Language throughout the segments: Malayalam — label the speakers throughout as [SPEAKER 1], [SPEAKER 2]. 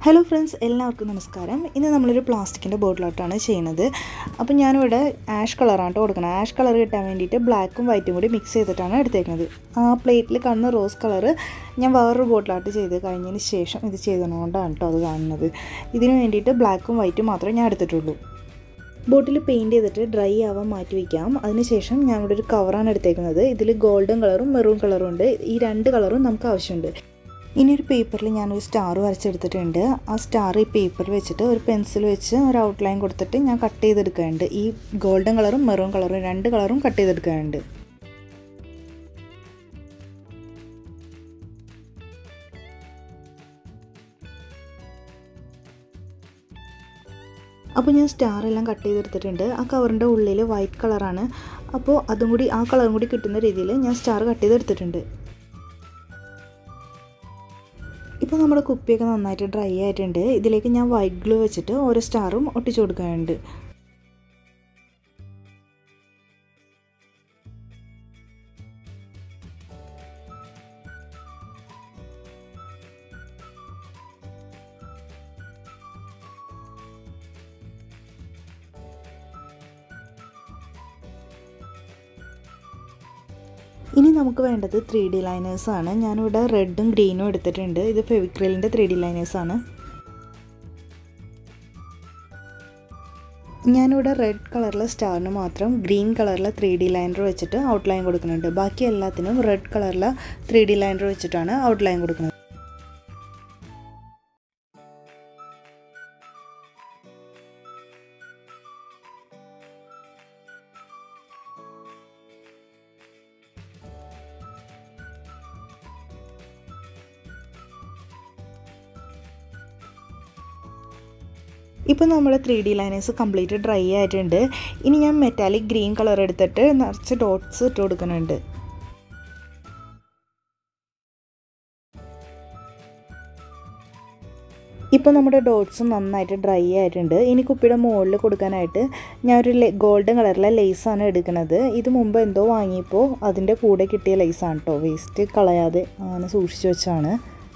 [SPEAKER 1] ഹലോ ഫ്രണ്ട്സ് എല്ലാവർക്കും നമസ്കാരം ഇന്ന് നമ്മളൊരു പ്ലാസ്റ്റിക്കിൻ്റെ ബോട്ടിലോട്ടാണ് ചെയ്യുന്നത് അപ്പോൾ ഞാനിവിടെ ആഷ് കളറാണ് കേട്ടോ കൊടുക്കുന്നത് ആഷ് കളർ കിട്ടാൻ വേണ്ടിയിട്ട് ബ്ലാക്കും വൈറ്റും കൂടി മിക്സ് ചെയ്തിട്ടാണ് എടുത്തേക്കുന്നത് ആ പ്ലേറ്റിൽ കാണുന്ന റോസ് കളറ് ഞാൻ വേറൊരു ബോട്ടിലായിട്ട് ചെയ്ത് കഴിഞ്ഞതിന് ശേഷം ഇത് ചെയ്തതുകൊണ്ടാണ് കേട്ടോ അത് കാണുന്നത് ഇതിന് വേണ്ടിയിട്ട് ബ്ലാക്കും വൈറ്റും മാത്രമേ ഞാൻ എടുത്തിട്ടുള്ളൂ ബോട്ടിൽ പെയിൻറ് ചെയ്തിട്ട് ഡ്രൈ ആവാൻ മാറ്റി വയ്ക്കാം അതിനുശേഷം ഞാൻ ഇവിടെ ഒരു കവറാണ് എടുത്തേക്കുന്നത് ഇതിൽ ഗോൾഡൻ കളറും മെറൂൺ കളറും ഉണ്ട് ഈ രണ്ട് കളറും നമുക്ക് ആവശ്യമുണ്ട് ഇനി ഒരു പേപ്പറിൽ ഞാനൊരു സ്റ്റാർ വരച്ചെടുത്തിട്ടുണ്ട് ആ സ്റ്റാർ ഈ പേപ്പറിൽ വെച്ചിട്ട് ഒരു പെൻസിൽ വെച്ച് ഒരു ഔട്ട്ലൈൻ കൊടുത്തിട്ട് ഞാൻ കട്ട് ചെയ്തെടുക്കാനുണ്ട് ഈ ഗോൾഡൻ കളറും മെറൂൺ കളറും രണ്ട് കളറും കട്ട് ചെയ്തെടുക്കാനുണ്ട് അപ്പോൾ ഞാൻ സ്റ്റാർ എല്ലാം കട്ട് ചെയ്തെടുത്തിട്ടുണ്ട് ആ കവറിൻ്റെ ഉള്ളിൽ വൈറ്റ് കളറാണ് അപ്പോൾ അതും കൂടി ആ കളറും കൂടി കിട്ടുന്ന രീതിയിൽ ഞാൻ സ്റ്റാർ കട്ട് ചെയ്തെടുത്തിട്ടുണ്ട് ഇപ്പോൾ നമ്മുടെ കുപ്പിയൊക്കെ നന്നായിട്ട് ഡ്രൈ ആയിട്ടുണ്ട് ഇതിലേക്ക് ഞാൻ വൈറ്റ് ഗ്ലൂ വെച്ചിട്ട് ഓരോ സ്റ്റാറും ഒട്ടിച്ചു കൊടുക്കാനുണ്ട് ഇനി നമുക്ക് വേണ്ടത് ത്രീ ഡി ലൈനേഴ്സാണ് ഞാനിവിടെ റെഡും ഗ്രീനും എടുത്തിട്ടുണ്ട് ഇത് ഫെവിക്രിലിൻ്റെ ത്രീ ഡി ലൈനേഴ്സാണ് ഞാനിവിടെ റെഡ് കളറിലെ സ്റ്റാറിന് മാത്രം ഗ്രീൻ കളറിലെ ത്രീ ഡി ലൈനർ വെച്ചിട്ട് ഔട്ട്ലൈൻ കൊടുക്കുന്നുണ്ട് ബാക്കി എല്ലാത്തിനും റെഡ് കളറിലെ ത്രീ ഡി ലൈനർ വെച്ചിട്ടാണ് ഔട്ട്ലൈൻ കൊടുക്കുന്നത് ഇപ്പോൾ നമ്മൾ three D liners complete dry ആയിട്ടുണ്ട് ഇനി ഞാൻ മെറ്റാലിക് ഗ്രീൻ കളർ എടുത്തിട്ട് നിറച്ച് ഡോട്ട്സ് ഇട്ട് കൊടുക്കുന്നുണ്ട് ഇപ്പോൾ നമ്മുടെ ഡോട്ട്സ് നന്നായിട്ട് ഡ്രൈ ആയിട്ടുണ്ട് ഇനി കുപ്പിയുടെ മുകളിൽ കൊടുക്കാനായിട്ട് ഞാൻ ഒരു ഗോൾഡൻ കളറിലെ ലേസാണ് എടുക്കുന്നത് ഇത് മുമ്പ് എന്തോ വാങ്ങിയപ്പോൾ അതിൻ്റെ കൂടെ കിട്ടിയ ലേസാണ് കേട്ടോ വേസ്റ്റ് കളയാതെ അങ്ങനെ സൂക്ഷിച്ചു വെച്ചാണ്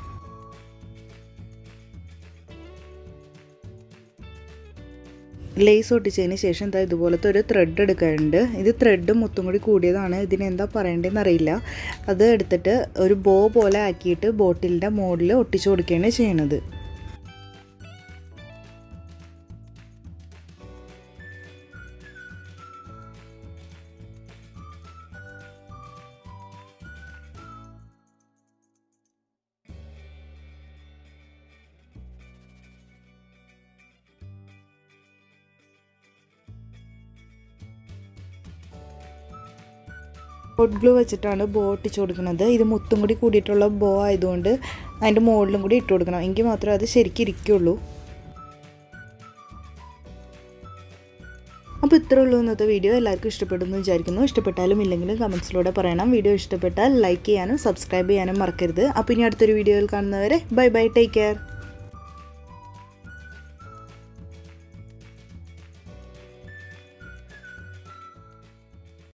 [SPEAKER 1] ലേസ് ഒട്ടിച്ചതിന് ശേഷം എന്താ ഇതുപോലത്തെ ഒരു ത്രെഡ് എടുക്കാറുണ്ട് ഇത് ത്രെഡും മുത്തും കൂടി കൂടിയതാണ് ഇതിന് എന്താ പറയേണ്ടതെന്ന് അറിയില്ല അത് എടുത്തിട്ട് ഒരു ബോ പോലെ ആക്കിയിട്ട് ബോട്ടിലിൻ്റെ മുകളിൽ ഒട്ടിച്ചു കൊടുക്കുകയാണ് ചെയ്യണത് ഹോട്ട് ഗ്ലൂ വെച്ചിട്ടാണ് ബോ ഒട്ടിച്ച് കൊടുക്കുന്നത് ഇത് മുത്തും കൂടി കൂടിയിട്ടുള്ള ബോ ആയതുകൊണ്ട് അതിൻ്റെ മുകളിലും കൂടി ഇട്ട് കൊടുക്കണം എങ്കിൽ മാത്രമേ അത് ശരിക്കും ഇരിക്കുള്ളൂ അപ്പോൾ ഇത്രേ ഉള്ളൂ ഇന്നത്തെ വീഡിയോ എല്ലാവർക്കും ഇഷ്ടപ്പെടുമെന്ന് വിചാരിക്കുന്നു ഇഷ്ടപ്പെട്ടാലും ഇല്ലെങ്കിലും കമൻസിലൂടെ പറയണം വീഡിയോ ഇഷ്ടപ്പെട്ടാൽ ലൈക്ക് ചെയ്യാനും സബ്സ്ക്രൈബ് ചെയ്യാനും മറക്കരുത് അപ്പോൾ ഇനി അടുത്തൊരു വീഡിയോയിൽ കാണുന്നവരെ ബൈ ബൈ ടേക്ക് കെയർ